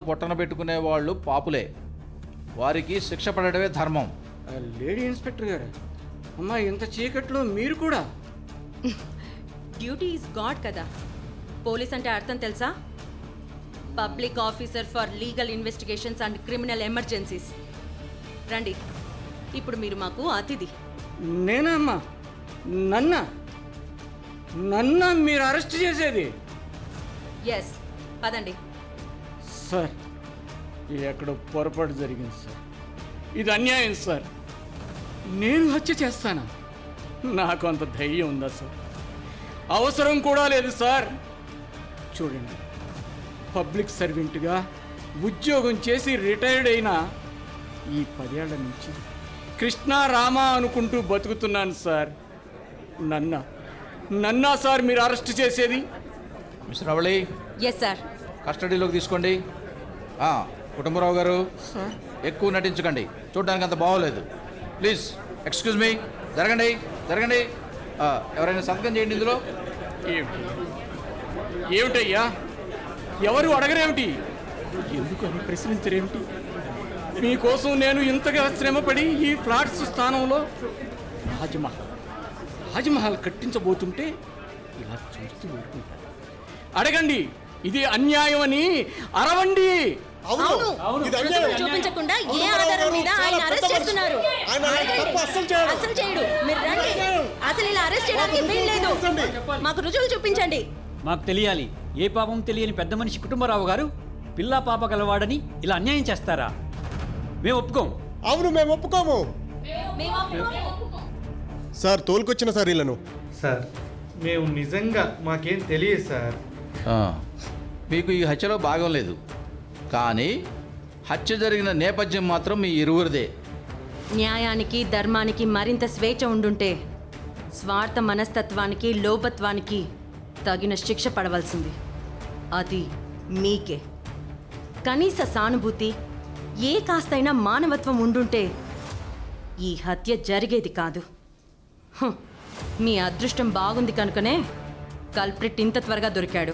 పొట్టన పెట్టుకునే వాళ్ళు పాపులే వారికి శిక్ష పడటమే ధర్మం ఆ, లేడీ ఇన్స్పెక్టర్ గారు అమ్మా ఇంత చీకట్లో మీరు కూడా డ్యూటీ ఈజ్ గాడ్ కదా పోలీస్ అంటే అర్థం తెలుసా public officer for legal investigations and criminal emergencies రండి ఇప్పుడు మీరు మాకు అతిథి నేనా అమ్మా నన్న నన్న మీరు అరెస్ట్ చేసేది ఎస్ పదండి సార్ ఇది ఎక్కడో పొరపాటు జరిగింది సార్ ఇది అన్యాయం సార్ నేను హత్య చేస్తానా నాకు అంత ధైర్యం ఉందా సార్ అవసరం కూడా లేదు సార్ చూడండి పబ్లిక్ సర్వెంట్గా ఉద్యోగం చేసి రిటైర్డ్ అయిన ఈ పదేళ్ల నుంచి కృష్ణ రామ అనుకుంటూ బతుకుతున్నాను సార్ నన్న నన్నా సార్ మీరు అరెస్ట్ చేసేది మిస్టర్ అవళి ఎస్ సార్ కస్టడీలోకి తీసుకోండి ఆ, కుటుంబరావు గారు సార్ ఎక్కువ నటించకండి చూడడానికి అంత బాగోలేదు ప్లీజ్ ఎక్స్క్యూజ్ మీ జరగండి జరగండి ఆ, ఎవరైనా సంతకం చేయండి ఇందులో ఏమిటి ఏమిటయ్యా ఎవరు అడగరేమిటి ఎందుకని ప్రశ్నించరేమిటి మీకోసం నేను ఇంతగా శ్రమపడి ఈ ఫ్లాట్స్ స్థానంలో రాజ్మహల్ రాజ్మహల్ కట్టించబోతుంటే ఇలా చూస్తూ ఊరుకుంటాను అడగండి ఇది అన్యాయం అని అరవండి అవును ఇది రుజువులు అన్యాయం. చూపించకుండా ఏ కుటుంబరావు ఆధారం గారు మీద చాలా ఆయన పెద్ద అరెస్ట్ మనిషి. చేస్తున్నారు ఆయన అలాంటి అడగండి. తప్పు అస్సలు చేయడు. అస్సలు చేయడు మీరు రండి అసలు ఇలా అరెస్ట్ చేయడానికి మాకు వీల్లేదు చూపించండి. మాకు రుజువులు చూపించండి మాకు తెలియాలి ఏ పాపం తెలియని పెద్ద మనిషి కుటుంబరావు గారు పిల్లా పాప గలవాడని ఇలా అన్యాయం చేస్తారా మేము ఒప్పుకోం అవును మేము ఒప్పుకోము సార్ తోలుకొచ్చిన సార్ వీళ్ళను సార్ మేము నిజంగా మాకేం తెలియదు సార్ ఆ, మీకు ఈ హత్యలో భాగం లేదు కానీ హత్య జరిగిన నేపథ్యం మాత్రం మీ ఇరువురిదే న్యాయానికి ధర్మానికి మరింత స్వేచ్ఛ ఉండుంటే స్వార్థ మనస్తత్వానికి లోపత్వానికి తగిన శిక్ష పడవలసింది అది మీకే కనీస సానుభూతి ఏ కాస్తైనా మానవత్వం ఉండుంటే ఈ హత్య జరిగేది కాదు హ్, మీ అదృష్టం బాగుంది కనుకనే కల్ప్రిట్ ఇంత త్వరగా దొరికాడు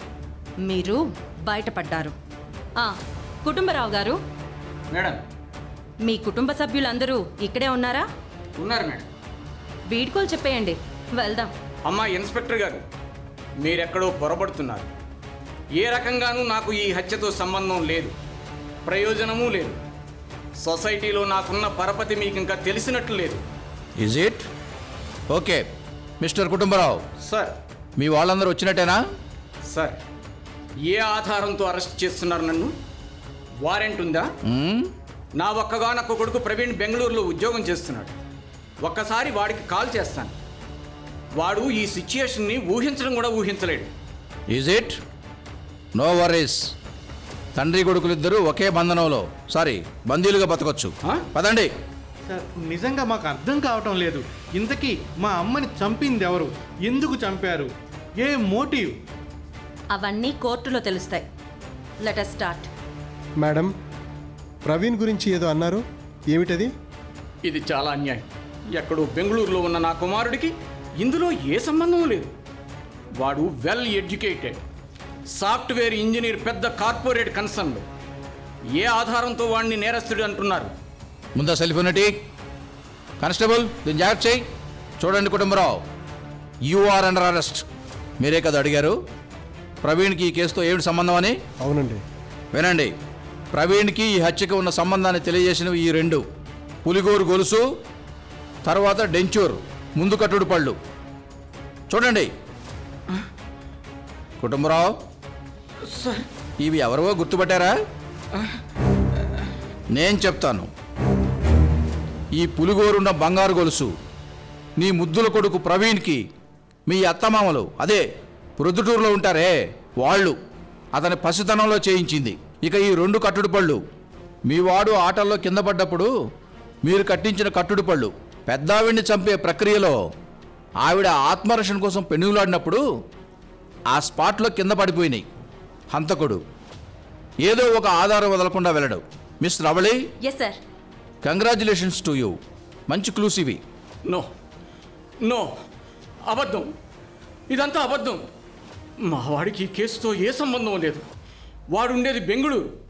మీరు బయటపడ్డారు ఆ, కుటుంబరావు గారు మేడం మీ కుటుంబ సభ్యులందరూ ఇక్కడే ఉన్నారా ఉన్నారు మేడం వీడ్కోలు చెప్పేయండి వెళ్దాం అమ్మా ఇన్స్పెక్టర్ గారు మీరెక్కడో పొరపడుతున్నారు ఏ రకంగానూ నాకు ఈ హత్యతో సంబంధం లేదు ప్రయోజనమూ లేదు సొసైటీలో నాకున్న పరపతి మీకు ఇంకా తెలిసినట్లు లేదు is it okay mister Kutumbarao sir మీ వాళ్ళందరూ వచ్చినట్టేనా సార్ ఏ ఆధారంతో అరెస్ట్ చేస్తున్నారు నన్ను వారెంట్ ఉందా మ్మ్? నా ఒక్కగానొక్క కొడుకు ప్రవీణ్ బెంగళూరులో ఉద్యోగం చేస్తున్నాడు ఒక్కసారి వాడికి కాల్ చేస్తాను వాడు ఈ సిచ్యుయేషన్ని ఊహించడం కూడా ఊహించలేడు ఈజ్ ఇట్ నో వరీస్ తండ్రి కొడుకులిద్దరూ ఒకే బంధనంలో సారీ బందీలుగా బతకొచ్చు ఆ? పదండి సార్ నిజంగా మాకు అర్థం కావటం లేదు ఇంతకీ మా అమ్మని చంపింది ఎవరు ఎందుకు చంపారు ఏ మోటివ్ అవన్నీ కోర్టులో తెలుస్తాయి లెట్ స్టార్ట్ మేడం ప్రవీణ్ గురించి ఏదో అన్నారు ఏమిటది ఇది చాలా అన్యాయం ఎక్కడో బెంగళూరులో ఉన్న నా కుమారుడికి ఇందులో ఏ సంబంధం లేదు వాడు వెల్ ఎడ్యుకేటెడ్ సాఫ్ట్వేర్ ఇంజనీర్ పెద్ద కార్పొరేట్ కన్సర్న్లో ఏ ఆధారంతో వాడిని నేరస్తుడు అంటున్నారు ముందా సెల్ ఫోన్ ఎట్టి కానిస్టేబుల్ దీన్ని జాగ్రత్త చేయి చూడండి Kutumbarao you are under arrest మీరే కదా అడిగారు ప్రవీణ్కి ఈ కేసుతో ఏమిటి సంబంధం అని అవునండి వినండి ప్రవీణ్కి ఈ హత్యకి ఉన్న సంబంధాన్ని తెలియజేసినవి ఈ రెండు పులిగోరు గొలుసు తర్వాత డెంచూర్ ముందు కట్టుడు పళ్ళు చూడండి కుటుంబరావు సార్ ఇవి ఎవరో గుర్తుపట్టారా నేను చెప్తాను ఈ పులిగోరున్న బంగారు గొలుసు నీ ముద్దుల కొడుకు ప్రవీణ్కి మీ అత్తమామలు అదే ప్రొద్దుటూరులో ఉంటారే వాళ్ళు అతని పసితనంలో చేయించింది ఇక ఈ రెండు కట్టుడు పళ్ళు మీ వాడు ఆటల్లో కింద పడ్డప్పుడు మీరు కట్టించిన కట్టుడు పళ్ళు పెద్దావిడిని చంపే ప్రక్రియలో ఆవిడ ఆత్మరక్షణ కోసం పెనుగులాడినప్పుడు ఆ స్పాట్లో కింద పడిపోయినాయి హంతకుడు ఏదో ఒక ఆధారం వదలకుండా వెళ్ళడు miss Ravali yes sir congratulations to you మంచి క్లూస్ ఇవి నో నో అబద్ధం ఇదంతా అబద్ధం మా వాడికి ఈ కేసుతో ఏ సంబంధం లేదు వాడు ఉండేది బెంగళూరు